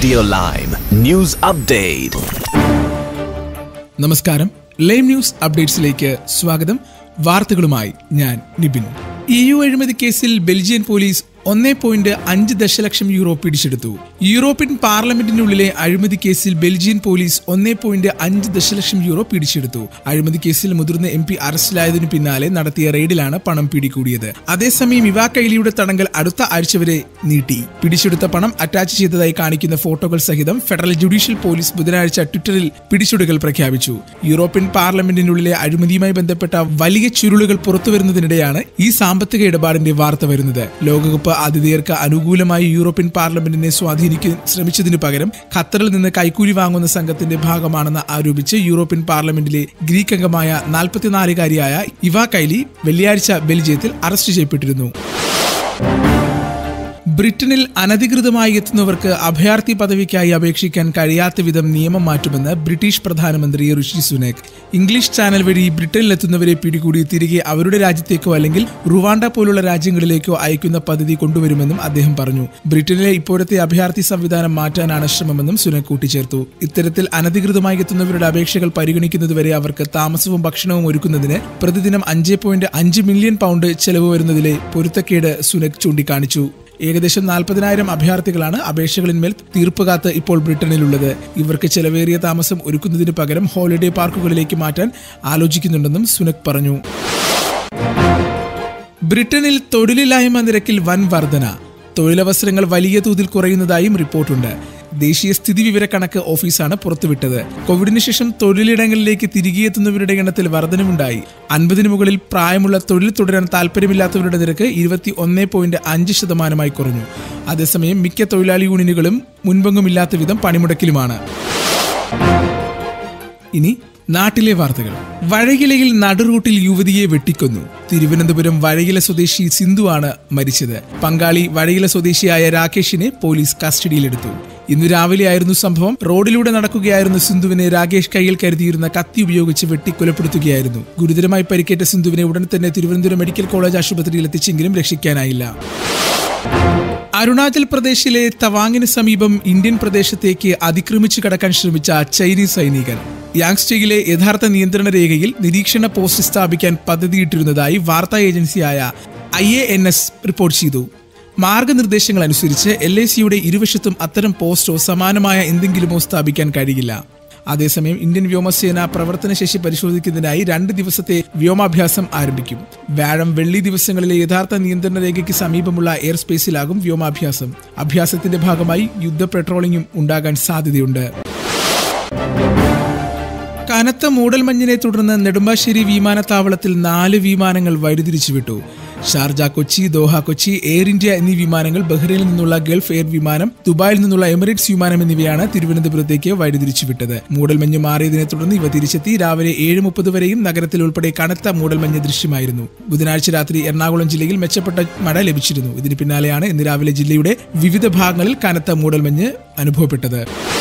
Radio Lime News Update. നമസ്കാരം Lime news അപ്ഡേറ്റ്സിലേക്ക് സ്വാഗതം വാർത്തകളുമായി ഞാൻ നിബിൻ ഇ യു അഴിമതി കേസിൽ ബെൽജിയൻ പോലീസ് ഒന്നേ പോയിന്റ് അഞ്ച് ദശലക്ഷം യൂറോ പിടിച്ചെടുത്തു യൂറോപ്യൻ പാർലമെന്റിനുള്ളിലെ അഴിമതി കേസിൽ ബെൽജിയൻ പോലീസ് ഒന്നേ പോയിന്റ് അഞ്ച് ദശലക്ഷം യൂറോ പിടിച്ചെടുത്തു അഴിമതി കേസിൽ മുതിർന്ന എം പി അറസ്റ്റിലായതിനു പിന്നാലെ നടത്തിയ റെയ്ഡിലാണ് പണം പിടികൂടിയത് അതേസമയം ഇവാ കൈലിയുടെ തടങ്കൽ അടുത്ത ആഴ്ച വരെ നീട്ടി പിടിച്ചെടുത്ത പണം അറ്റാച്ച് ചെയ്തതായി കാണിക്കുന്ന ഫോട്ടോകൾ സഹിതം ഫെഡറൽ ജുഡീഷ്യൽ പോലീസ് ബുധനാഴ്ച ട്വിറ്ററിൽ പിടിച്ചെടുക്കൽ പ്രഖ്യാപിച്ചു യൂറോപ്യൻ പാർലമെന്റിനുള്ളിലെ അഴിമതിയുമായി ബന്ധപ്പെട്ട വലിയ ചുരുളുകൾ പുറത്തുവരുന്നതിനിടെയാണ് ഈ സാമ്പത്തിക ഇടപാടിന്റെ വാർത്ത വരുന്നത് ലോകകപ്പ് ആതിഥേയർക്ക് അനുകൂലമായി യൂറോപ്യൻ പാർലമെന്റിനെ സ്വാധീനിക്കാൻ ശ്രമിച്ചതിനു പകരം ഖത്തറിൽ നിന്ന് കൈക്കൂലി വാങ്ങുന്ന സംഘത്തിന്റെ ഭാഗമാണെന്ന് ആരോപിച്ച് യൂറോപ്യൻ പാർലമെന്റിലെ ഗ്രീക്ക് അംഗമായ നാൽപ്പത്തിനാലുകാരിയായ ഇവാ കൈലി വെള്ളിയാഴ്ച ബെൽജിയത്തിൽ അറസ്റ്റ് ചെയ്യപ്പെട്ടിരുന്നു ബ്രിട്ടനിൽ അനധികൃതമായി എത്തുന്നവർക്ക് അഭയാർത്ഥി പദവിക്കായി അപേക്ഷിക്കാൻ കഴിയാത്ത വിധം നിയമം മാറ്റുമെന്ന് ബ്രിട്ടീഷ് പ്രധാനമന്ത്രി ഋഷി സുനക് ഇംഗ്ലീഷ് ചാനൽ വഴി ബ്രിട്ടനിലെത്തുന്നവരെ പിടികൂടി തിരികെ അവരുടെ രാജ്യത്തേക്കോ അല്ലെങ്കിൽ റുവാണ്ട പോലുള്ള രാജ്യങ്ങളിലേക്കോ അയക്കുന്ന പദ്ധതി കൊണ്ടുവരുമെന്നും അദ്ദേഹം പറഞ്ഞു ബ്രിട്ടനിലെ ഇപ്പോഴത്തെ അഭയാർത്ഥി സംവിധാനം മാറ്റാനാണ് ശ്രമമെന്നും സുനക് കൂട്ടിച്ചേർത്തു ഇത്തരത്തിൽ അനധികൃതമായി എത്തുന്നവരുടെ അപേക്ഷകൾ പരിഗണിക്കുന്നതുവരെ അവർക്ക് താമസവും ഭക്ഷണവും ഒരുക്കുന്നതിന് പ്രതിദിനം അഞ്ച് പോയിന്റ് അഞ്ച് മില്യൺ പൗണ്ട് ചെലവ് വരുന്നതിലെ പൊരുത്തക്കേട് സുനക് ചൂണ്ടിക്കാണിച്ചു ഏകദേശം നാൽപ്പതിനായിരം അഭയാർത്ഥികളാണ് അപേക്ഷകളിന്മേൽ തീർപ്പ് കാത്ത് ഇപ്പോൾ ബ്രിട്ടനിലുള്ളത് ഇവർക്ക് ചെലവേറിയ താമസം ഒരുക്കുന്നതിന് പകരം ഹോളിഡേ പാർക്കുകളിലേക്ക് മാറ്റാൻ ആലോചിക്കുന്നുണ്ടെന്നും സുനക് പറഞ്ഞു ബ്രിട്ടനിൽ തൊഴിലില്ലായ്മ നിരക്കിൽ വൻ വർധന തൊഴിലവസരങ്ങൾ വലിയ തോതിൽ കുറയുന്നതായും റിപ്പോർട്ടുണ്ട് ദേശീയ സ്ഥിതിവിവര കണക്ക് ഓഫീസാണ് പുറത്തുവിട്ടത് കോവിഡിന് ശേഷം തൊഴിലിടങ്ങളിലേക്ക് തിരികെ എത്തുന്നവരുടെ എണ്ണത്തിൽ വർധനവുണ്ടായി അൻപതിന് മുകളിൽ പ്രായമുള്ള തൊഴിൽ തുടരാൻ താല്പര്യമില്ലാത്തവരുടെ നിരക്ക് ഇരുപത്തി ഒന്ന് പോയിന്റ് അഞ്ച് ശതമാനമായി കുറഞ്ഞു അതേസമയം മിക്ക തൊഴിലാളി യൂണിയനുകളും മുൻപെങ്ങുമില്ലാത്ത വിധം പണിമുടക്കിലുമാണ് ഇനി നാട്ടിലെ വാർത്തകൾ വഴകിലയിൽ നടുറൂട്ടിൽ യുവതിയെ വെട്ടിക്കൊന്നു തിരുവനന്തപുരം വഴകില സ്വദേശി സിന്ധുവാണ് മരിച്ചത് പങ്കാളി വഴകില സ്വദേശിയായ രാകേഷിനെ പോലീസ് കസ്റ്റഡിയിലെടുത്തു ഇന്ന് രാവിലെയായിരുന്നു സംഭവം റോഡിലൂടെ നടക്കുകയായിരുന്ന സിന്ധുവിനെ രാകേഷ് കയ്യിൽ കരുതിയിരുന്ന കത്തി ഉപയോഗിച്ച് വെട്ടിക്കൊലപ്പെടുത്തുകയായിരുന്നു ഗുരുതരമായി പരിക്കേറ്റ സിന്ധുവിനെ ഉടൻ തന്നെ തിരുവനന്തപുരം മെഡിക്കൽ കോളേജ് ആശുപത്രിയിൽ എത്തിച്ചെങ്കിലും രക്ഷിക്കാനായില്ല അരുണാചൽ പ്രദേശിലെ തവാങ്ങിന് സമീപം ഇന്ത്യൻ പ്രദേശത്തേക്ക് അതിക്രമിച്ചു കടക്കാൻ ശ്രമിച്ച ചൈനീസ് സൈനികർ യാങ്സ്റ്റേയിലെ യഥാർത്ഥ നിയന്ത്രണ രേഖയിൽ നിരീക്ഷണ പോസ്റ്റ് സ്ഥാപിക്കാൻ പദ്ധതിയിട്ടിരുന്നതായി വാർത്താ ഏജൻസിയായ I A N S report ചെയ്തു മാർഗനിർദ്ദേശങ്ങൾ അനുസരിച്ച് എൽ ഐ സിയുടെ ഇരുവശത്തും അത്തരം പോസ്റ്റോ സമാനമായ എന്തെങ്കിലുമോ സ്ഥാപിക്കാൻ കഴിയില്ല അതേസമയം ഇന്ത്യൻ വ്യോമസേന പ്രവർത്തനശേഷി പരിശോധിക്കുന്നതിനായി രണ്ട് ദിവസത്തെ വ്യോമാഭ്യാസം ആരംഭിക്കും വ്യാഴം വെള്ളി ദിവസങ്ങളിലെ യഥാർത്ഥ നിയന്ത്രണ രേഖയ്ക്ക് സമീപമുള്ള എയർ സ്പേസിലാകും വ്യോമാഭ്യാസം അഭ്യാസത്തിന്റെ ഭാഗമായി യുദ്ധ പെട്രോളിംഗും ഉണ്ടാകാൻ സാധ്യതയുണ്ട് കനത്ത മൂടൽമഞ്ഞിനെ തുടർന്ന് നെടുമ്പാശ്ശേരി വിമാനത്താവളത്തിൽ നാല് വിമാനങ്ങൾ വഴിതിരിച്ചു വിട്ടു Sharjah Kochi Doha Kochi Air India എന്നീ വിമാനങ്ങൾ ബഹ്റൈനിൽ നിന്നുള്ള ഗൾഫ് എയർ വിമാനം ദുബായിൽ നിന്നുള്ള എമിറേറ്റ്സ് വിമാനം എന്നിവയാണ് തിരുവനന്തപുരത്തേക്ക് വഴിതിരിച്ചു വിട്ടത് മൂടൽമഞ്ഞ് മാറിയതിനെ തുടർന്ന് ഇവ തിരിച്ചെത്തി രാവിലെ ഏഴ് മുപ്പത് വരെയും നഗരത്തിൽ ഉൾപ്പെടെ കനത്ത മൂടൽമഞ്ഞ് ദൃശ്യമായിരുന്നു ബുധനാഴ്ച രാത്രി എറണാകുളം ജില്ലയിൽ മെച്ചപ്പെട്ട മഴ ലഭിച്ചിരുന്നു ഇതിന് പിന്നാലെയാണ് ഇന്ന് രാവിലെ ജില്ലയുടെ വിവിധ ഭാഗങ്ങളിൽ കനത്ത മൂടൽമഞ്ഞ് അനുഭവപ്പെട്ടത്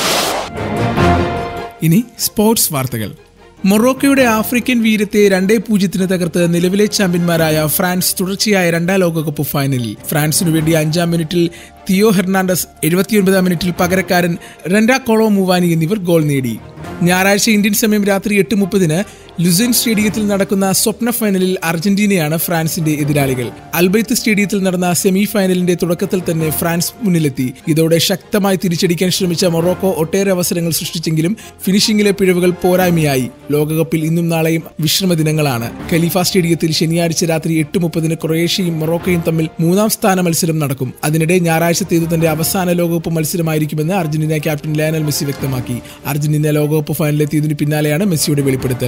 ഇനി സ്പോർട്സ് വാർത്തകൾ മൊറോക്കോയുടെ ആഫ്രിക്കൻ വീരത്തെ രണ്ടേ പൂജ്യത്തിന് തകർത്ത് നിലവിലെ ചാമ്പ്യന്മാരായ ഫ്രാൻസ് തുടർച്ചയായ രണ്ടാം ലോകകപ്പ് ഫൈനലിൽ ഫ്രാൻസിനു വേണ്ടി അഞ്ചാം മിനിറ്റിൽ തിയോ ഹെർണാണ്ടസ് എഴുപത്തിയൊൻപതാം മിനിറ്റിൽ പകരക്കാരൻ റെൻഡാ കോളോ മുവാനി എന്നിവർ ഗോൾ നേടി ഞായറാഴ്ച ഇന്ത്യൻ സമയം രാത്രി എട്ട് മുപ്പതിന് ലുസൈൻ സ്റ്റേഡിയത്തിൽ നടക്കുന്ന സ്വപ്ന ഫൈനലിൽ അർജന്റീനയാണ് ഫ്രാൻസിന്റെ എതിരാളികൾ അൽബൈത്ത് സ്റ്റേഡിയത്തിൽ നടന്ന സെമി ഫൈനലിന്റെ തുടക്കത്തിൽ തന്നെ ഫ്രാൻസ് മുന്നിലെത്തി ഇതോടെ ശക്തമായി തിരിച്ചടിക്കാൻ ശ്രമിച്ച മൊറോക്കോ ഒട്ടേറെ അവസരങ്ങൾ സൃഷ്ടിച്ചെങ്കിലും ഫിനിഷിംഗിലെ പിഴവുകൾ പോരായ്മയായി ലോകകപ്പിൽ ഇന്നും നാളെയും വിശ്രമ ദിനങ്ങളാണ് ഖലീഫ സ്റ്റേഡിയത്തിൽ ശനിയാഴ്ച രാത്രി എട്ട് മുപ്പതിന് ക്രൊയേഷ്യയും മൊറോക്കോയും തമ്മിൽ മൂന്നാം സ്ഥാന മത്സരം നടക്കും അതിനിടെ ഞായറാഴ്ചത്തേത് തന്റെ അവസാന ലോകകപ്പ് മത്സരമായിരിക്കുമെന്ന് അർജന്റീന ക്യാപ്റ്റൻ ലയനൽ മെസ്സി വ്യക്തമാക്കി അർജന്റീന ലോകകപ്പ് ഫൈനലിലെത്തിയതിനു പിന്നാലെയാണ് മെസ്സിയുടെ വെളിപ്പെടുത്തൽ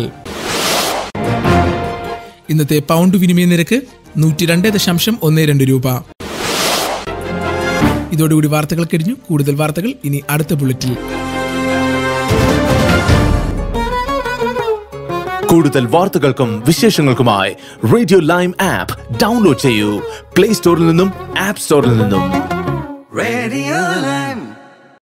ഇന്നത്തെ പൗണ്ട് വിനിമയ നിരക്ക് നൂറ്റി രണ്ട് ദശാംശം ഒന്ന് രണ്ട് രൂപ ഇതോടുകൂടി വാർത്തകൾ കഴിഞ്ഞു കൂടുതൽ വാർത്തകൾ ഇനി അടുത്ത ബുള്ളറ്റിൽ കൂടുതൽ വാർത്തകൾക്കും വിശേഷങ്ങൾക്കുമായി റേഡിയോ ലൈം ആപ്പ് ഡൗൺലോഡ് ചെയ്യൂ പ്ലേ സ്റ്റോറിൽ നിന്നും ആപ്പ് സ്റ്റോറിൽ നിന്നും Radio Lime.